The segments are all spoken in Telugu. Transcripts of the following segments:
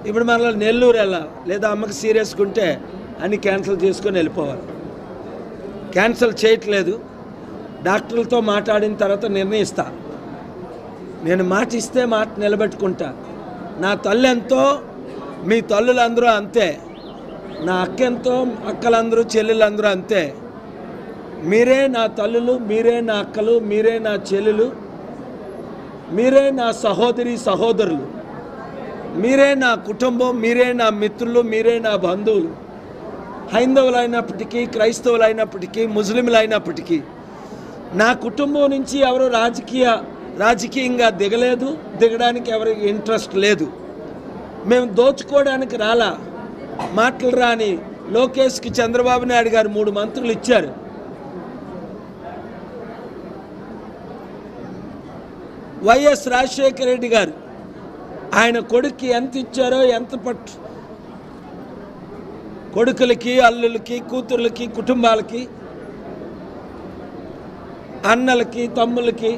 ఇప్పుడు మనలో నెల్లూరు వెళ్ళా లేదా అమ్మకి సీరియస్గా ఉంటే అన్ని క్యాన్సిల్ చేసుకొని వెళ్ళిపోవాలి క్యాన్సిల్ చేయట్లేదు డాక్టర్లతో మాట్లాడిన తర్వాత నిర్ణయిస్తా నేను మాట ఇస్తే మాట నిలబెట్టుకుంటా నా తల్లి ఎంతో మీ తల్లులందరూ అంతే నా అక్క ఎంతో అక్కలందరూ చెల్లెలందరూ అంతే మీరే నా తల్లులు మీరే నా అక్కలు మీరే నా చెల్లెలు మీరే నా సహోదరి సహోదరులు మీరే నా కుటుంబం మీరే నా మిత్రులు మీరే నా బంధువులు హైందవులైనప్పటికీ క్రైస్తవులైనప్పటికీ ముస్లింలైనప్పటికీ నా కుటుంబం నుంచి ఎవరు రాజకీయ రాజకీయంగా దిగలేదు దిగడానికి ఎవరికి ఇంట్రెస్ట్ లేదు మేము దోచుకోవడానికి రాలా మాటలు రాని లోకేష్కి చంద్రబాబు నాయుడు గారు మూడు మంత్రులు ఇచ్చారు వైఎస్ రాజశేఖర రెడ్డి గారు ఆయన కొడుక్కి ఎంత ఇచ్చారో ఎంత పట్టు కొడుకులకి అల్లులకి కూతుర్లకి కుటుంబాలకి అన్నలకి తమ్ములకి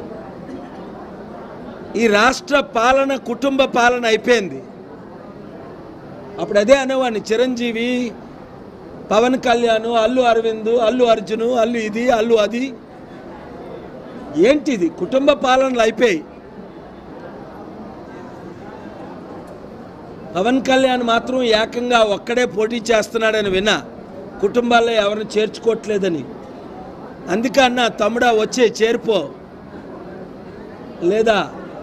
ఈ రాష్ట్ర పాలన కుటుంబ పాలన అయిపోయింది అప్పుడు అదే అనేవాడిని చిరంజీవి పవన్ కళ్యాణ్ అల్లు అరవింద్ అల్లు అర్జును అల్లు ఇది అల్లు అది ఏంటిది కుటుంబ పాలనలు అయిపోయాయి పవన్ కళ్యాణ్ మాత్రం ఏకంగా ఒక్కడే పోటీ చేస్తున్నాడని విన్నా కుటుంబాల్లో ఎవరిని చేర్చుకోవట్లేదని అందుకే అన్న తమ్ముడా వచ్చే చేరిపో లేదా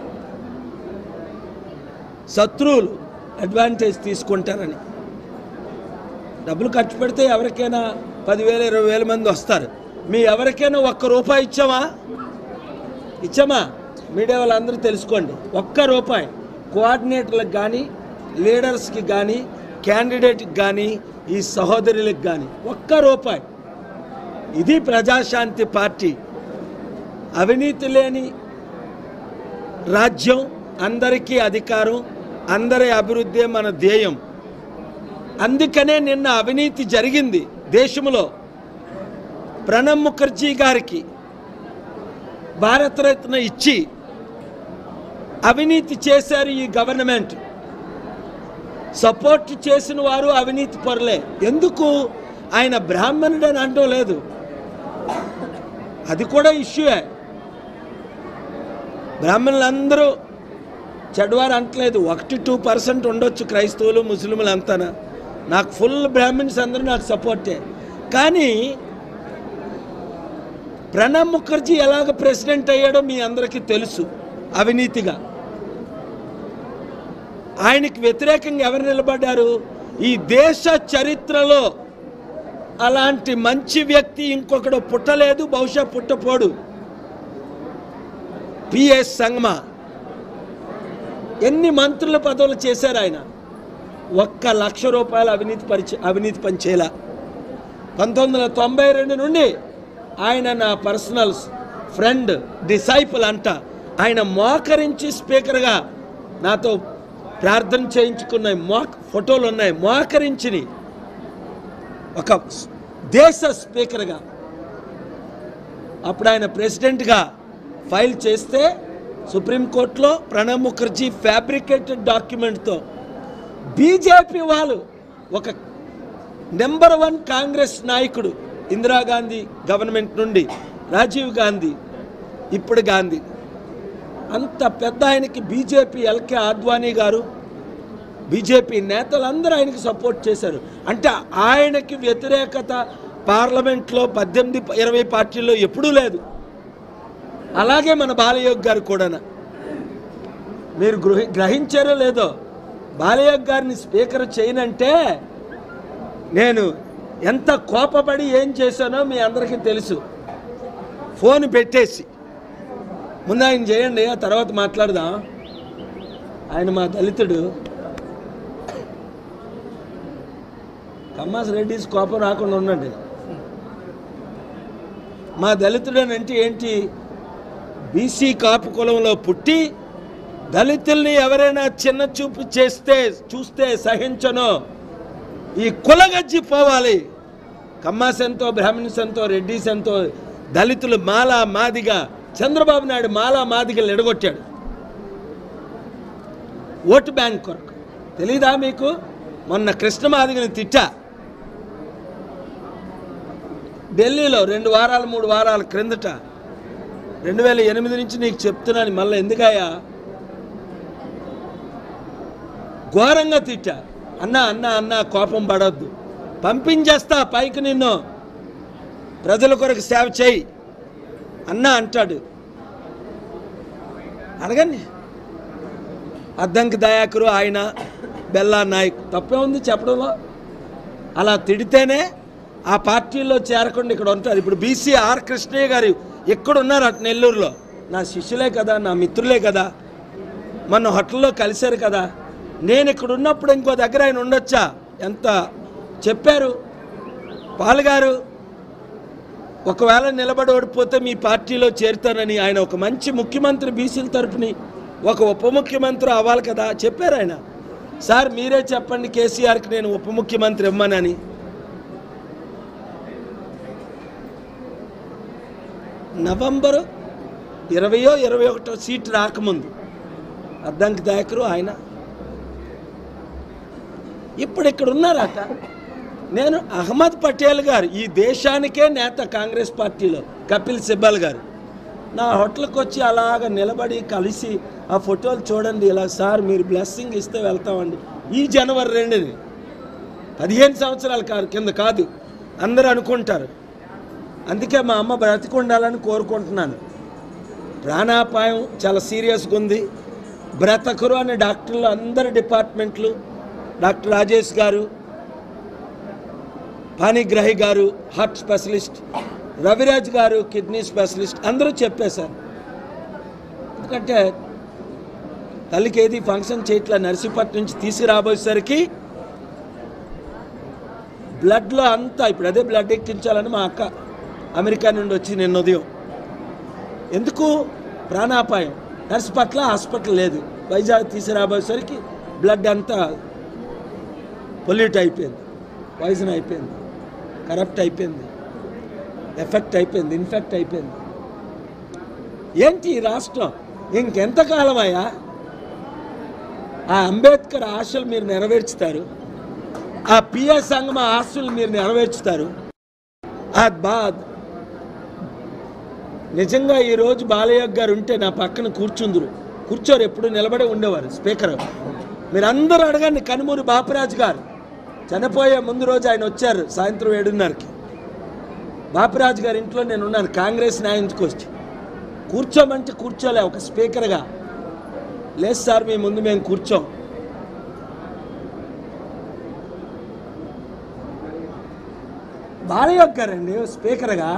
శత్రువులు అడ్వాంటేజ్ తీసుకుంటారని డబ్బులు ఖర్చు పెడితే ఎవరికైనా పదివేల ఇరవై వేల మంది వస్తారు మీ ఎవరికైనా ఒక్క రూపాయి ఇచ్చామా ఇచ్చామా మీడియా వాళ్ళందరూ తెలుసుకోండి ఒక్క రూపాయి కోఆర్డినేటర్లకు కానీ లీడర్స్కి కానీ క్యాండిడేట్కి కానీ ఈ సహోదరులకు కానీ ఒక్క రూపాయి ఇది ప్రజాశాంతి పార్టీ అవినీతి లేని రాజ్యం అందరికీ అధికారం అందరి అభివృద్ధి మన ధ్యేయం అందుకనే నిన్న అవినీతి జరిగింది దేశంలో ప్రణబ్ ముఖర్జీ గారికి భారతరత్న ఇచ్చి అవినీతి చేశారు ఈ గవర్నమెంట్ సపోర్ట్ చేసిన వారు అవినీతి పరులే ఎందుకు ఆయన బ్రాహ్మణుడు అని అంటం లేదు అది కూడా ఇష్యూయే బ్రాహ్మణులందరూ చెడ్వారు అంటలేదు ఒకటి టూ పర్సెంట్ ఉండొచ్చు క్రైస్తవులు ముస్లింలు అంతానా నాకు ఫుల్ బ్రాహ్మిన్స్ అందరూ నాకు సపోర్టే కానీ ప్రణబ్ ముఖర్జీ ఎలాగ ప్రెసిడెంట్ అయ్యాడో మీ అందరికీ తెలుసు అవినీతిగా ఆయనకి వ్యతిరేకంగా ఎవరు నిలబడ్డారు ఈ దేశ చరిత్రలో అలాంటి మంచి వ్యక్తి ఇంకొకడు పుట్టలేదు బహుశా పుట్టపోడు పిఎస్ సంగమ ఎన్ని మంత్రుల పదవులు చేశారు ఆయన ఒక్క లక్ష రూపాయల అవినీతి పరిచే అవినీతి పనిచేయాల పంతొమ్మిది వందల తొంభై రెండు నుండి ఆయన నా పర్సనల్ ఫ్రెండ్ డిసైపుల్ అంట ఆయన మోకరించి స్పీకర్గా నాతో ప్రార్థన చేయించుకున్న మోక్ ఫోటోలు ఉన్నాయి మోకరించిని ఒక దేశ స్పీకర్గా అప్పుడు ఆయన ప్రెసిడెంట్గా ఫైల్ చేస్తే సుప్రీంకోర్టులో ప్రణబ్ ముఖర్జీ ఫ్యాబ్రికేటెడ్ డాక్యుమెంట్తో బీజేపీ వాళ్ళు ఒక నెంబర్ వన్ కాంగ్రెస్ నాయకుడు ఇందిరాగాంధీ గవర్నమెంట్ నుండి రాజీవ్ గాంధీ ఇప్పుడు గాంధీ అంత పెద్ద ఆయనకి బీజేపీ ఎల్కే ఆద్వానీ గారు బీజేపీ నేతలందరూ ఆయనకి సపోర్ట్ చేశారు అంటే ఆయనకి వ్యతిరేకత పార్లమెంట్లో పద్దెనిమిది ఇరవై పార్టీల్లో ఎప్పుడూ లేదు అలాగే మన బాలయోగ్ గారు కూడా మీరు గృహ గ్రహించారో లేదో బాలయోగ్ గారిని స్పీకర్ చేయనంటే నేను ఎంత కోపపడి ఏం చేశానో మీ అందరికీ తెలుసు ఫోన్ పెట్టేసి ముందు ఆయన చేయండి ఆ తర్వాత మాట్లాడదాం ఆయన మా దళితుడు కమ్మాస్ రెడ్డిస్ కోపం రాకుండా ఉండండి మా దళితుడనంటే ఏంటి బీసీ కాపు కులంలో పుట్టి దళితుల్ని ఎవరైనా చిన్న చూపు చేస్తే చూస్తే సహించను ఈ కులగజ్జి పోవాలి కమ్మాస్ ఎంతో బ్రాహ్మణ్స్ ఎంతో రెడ్డిస్ ఎంతో దళితులు మాలా మాదిగా చంద్రబాబు నాయుడు మాలా మాదిగలు ఎడగొట్టాడు ఓటు బ్యాంక్ కొరకు తెలీదా మీకు మొన్న కృష్ణమాదిగని తిట్టా ఢిల్లీలో రెండు వారాలు మూడు వారాల క్రిందట రెండు వేల ఎనిమిది నుంచి నీకు చెప్తున్నాను మళ్ళీ ఎందుకయ్యా ఘోరంగా తిట్టా అన్న అన్న అన్న కోపం పడొద్దు పంపించేస్తా పైకి నిన్ను ప్రజల కొరకు సేవ చేయి అన్న అంటాడు అడగండి అద్దంకి దయాకరు ఆయన బెల్లా నాయక్ తప్పే ఉంది చెప్పడంలో అలా తిడితేనే ఆ పార్టీలో చేరకుండా ఇక్కడ ఉంటారు ఇప్పుడు బీసీ ఆర్ కృష్ణయ్య గారు ఇక్కడ ఉన్నారు అటు నెల్లూరులో నా శిష్యులే కదా నా మిత్రులే కదా మొన్న హోటల్లో కలిశారు కదా నేను ఇక్కడ ఉన్నప్పుడు ఇంకో దగ్గర ఆయన ఉండొచ్చా ఎంత చెప్పారు పాల్గారు ఒకవేళ నిలబడి ఓడిపోతే మీ పార్టీలో చేరుతానని ఆయన ఒక మంచి ముఖ్యమంత్రి బీసీల తరపుని ఒక ఉప ముఖ్యమంత్రి అవ్వాలి కదా చెప్పారు ఆయన సార్ మీరే చెప్పండి కేసీఆర్కి నేను ఉప ముఖ్యమంత్రి ఇవ్వనని నవంబరు ఇరవయో ఇరవై ఒకటో సీట్ రాకముందు అద్దంకి దాయకరు ఆయన ఇప్పుడు ఇక్కడ ఉన్నారట నేను అహ్మద్ పటేల్ గారు ఈ దేశానికే నేత కాంగ్రెస్ పార్టీలో కపిల్ సిబ్బల్ గారు నా హోటల్కి వచ్చి అలాగ నిలబడి కలిసి ఆ ఫోటోలు చూడండి ఇలా సార్ మీరు బ్లెస్సింగ్ ఇస్తే వెళ్తామండి ఈ జనవరి రెండుని పదిహేను సంవత్సరాల కాదు కింద కాదు అందరూ అనుకుంటారు అందుకే మా అమ్మ బ్రతికుండాలని కోరుకుంటున్నాను ప్రాణాపాయం చాలా సీరియస్గా ఉంది బ్రతకరు అనే డాక్టర్లు అందరి డిపార్ట్మెంట్లు డాక్టర్ రాజేష్ గారు పాణిగ్రహి గారు హార్ట్ స్పెషలిస్ట్ రవిరాజ్ గారు కిడ్నీ స్పెషలిస్ట్ అందరూ చెప్పేశారు ఎందుకంటే తల్లికి ఏది ఫంక్షన్ చేయట్లే నర్సీపట్నం నుంచి తీసుకురాబోయేసరికి బ్లడ్లో అంతా ఇప్పుడు అదే బ్లడ్ ఎక్కించాలని మా అక్క అమెరికా నుండి వచ్చి నిన్న ఉదయం ఎందుకు ప్రాణాపాయం నర్సు పట్ల హాస్పిటల్ లేదు వైజాగ్ తీసుకురాబోయేసరికి బ్లడ్ అంతా పొల్యూట్ అయిపోయింది పాయిజన్ అయిపోయింది కరప్ట్ అయిపోయింది ఎఫెక్ట్ అయిపోయింది ఇన్ఫెక్ట్ అయిపోయింది ఏంటి ఈ రాష్ట్రం ఇంకెంతకాలం అయ్యా ఆ అంబేద్కర్ ఆశలు మీరు నెరవేర్చుతారు ఆ పిఎస్ సంఘం ఆశలు మీరు నెరవేర్చుతారు ఆ బా నిజంగా ఈరోజు బాలయ్య గారు ఉంటే నా పక్కన కూర్చుందురు కూర్చోరు ఎప్పుడు నిలబడే ఉండేవారు స్పీకర్ మీరందరూ అడగండి కనుమూరి బాపరాజు గారు చనిపోయే ముందు రోజు ఆయన వచ్చారు సాయంత్రం ఏడున్నరకి బాపరాజు గారి ఇంట్లో నేను ఉన్నాను కాంగ్రెస్ న్యాయంకి వచ్చి కూర్చోమంటే కూర్చోలే ఒక స్పీకర్గా లేదు సార్ మీ ముందు మేము కూర్చోం బాలయ్య గారండి స్పీకర్గా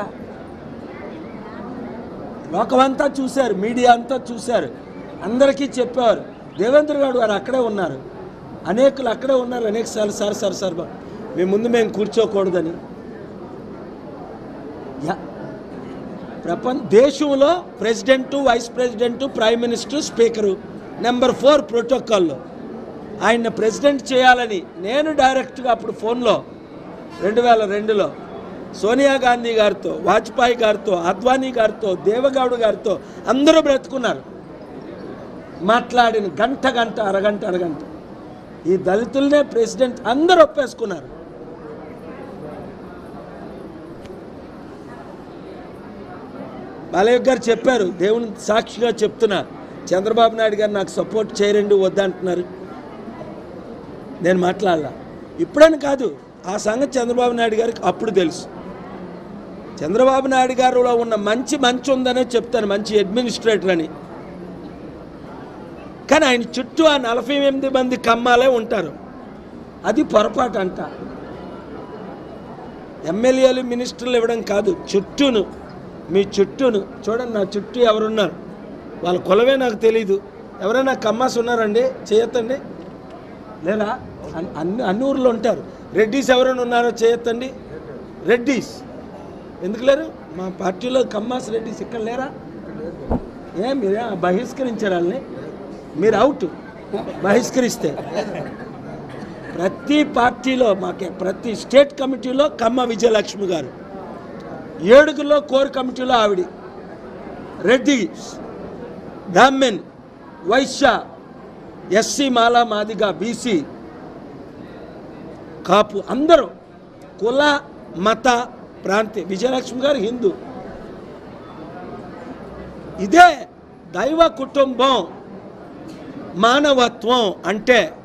లోకమంతా చూశారు మీడియా అంతా చూశారు అందరికీ చెప్పారు దేవేంద్ర గౌడ్ గారు అక్కడే ఉన్నారు అనేకులు అక్కడే ఉన్నారు అనేక సార్లు సార్ సార్ సార్ బా- మీ ముందు మేము కూర్చోకూడదని యా- ప్రపంచ దేశంలో president vice president prime minister speaker number four ప్రోటోకాల్లో ఆయన ప్రెసిడెంట్ చేయాలని నేను డైరెక్ట్గా అప్పుడు ఫోన్లో రెండు వేల రెండులో సోనియా గాంధీ గారితో వాజ్పేయి గారితో అద్వానీ గారితో దేవగౌడ్ గారితో అందరూ బ్రతుకున్నారు మాట్లాడిన గంట గంట అరగంట అరగంట ఈ దళితులనే ప్రెసిడెంట్ అందరూ ఒప్పేసుకున్నారు బాలయ్య గారు చెప్పారు దేవుని సాక్షిగా చెప్తున్నా చంద్రబాబు నాయుడు గారు నాకు సపోర్ట్ చేయరండి వద్దంటున్నారు నేను మాట్లాడాల ఇప్పుడని కాదు ఆ సంగతి చంద్రబాబు నాయుడు గారికి అప్పుడు తెలుసు చంద్రబాబు నాయుడు గారిలో ఉన్న మంచి మంచి ఉందనే చెప్తాను మంచి అడ్మినిస్ట్రేటర్ అని కానీ ఆయన చుట్టూ ఆ నలభై ఎనిమిది మంది కమ్మాలే ఉంటారు అది పొరపాటు అంట ఎమ్మెల్యేలు మినిస్టర్లు ఇవ్వడం కాదు చుట్టూను మీ చుట్టూను చూడండి నా చుట్టూ ఎవరున్నారు వాళ్ళ కులమే నాకు తెలీదు ఎవరైనా కమ్మాస్ ఉన్నారండి చేయొద్దండి లేదా అన్- అన్ని అన్ని ఊర్లో ఉంటారు రెడ్డీస్ ఎవరైనా ఉన్నారో చేయొద్దండి రెడ్డీస్ ఎందుకు లేరు మా పార్టీలో కమ్మాస్ రెడ్డిస్ ఇక్కడ లేరా ఏ మీరే బహిష్కరించారు వాళ్ళని మీరు అవుట్ బహిష్కరిస్తే ప్రతి పార్టీలో మాకే ప్రతి స్టేట్ కమిటీలో కమ్మ విజయలక్ష్మి గారు ఏడుగులో కోర్ కమిటీలో ఆవిడ రెడ్డి బ్రాహ్మణ్ వైశ్య ఎస్సీ మాలా మాదిగా బీసీ కాపు అందరూ కుల మత ప్రాంతి విజయలక్ష్మి గారు హిందూ ఇదే దైవ కుటుంబం మానవత్వం అంటే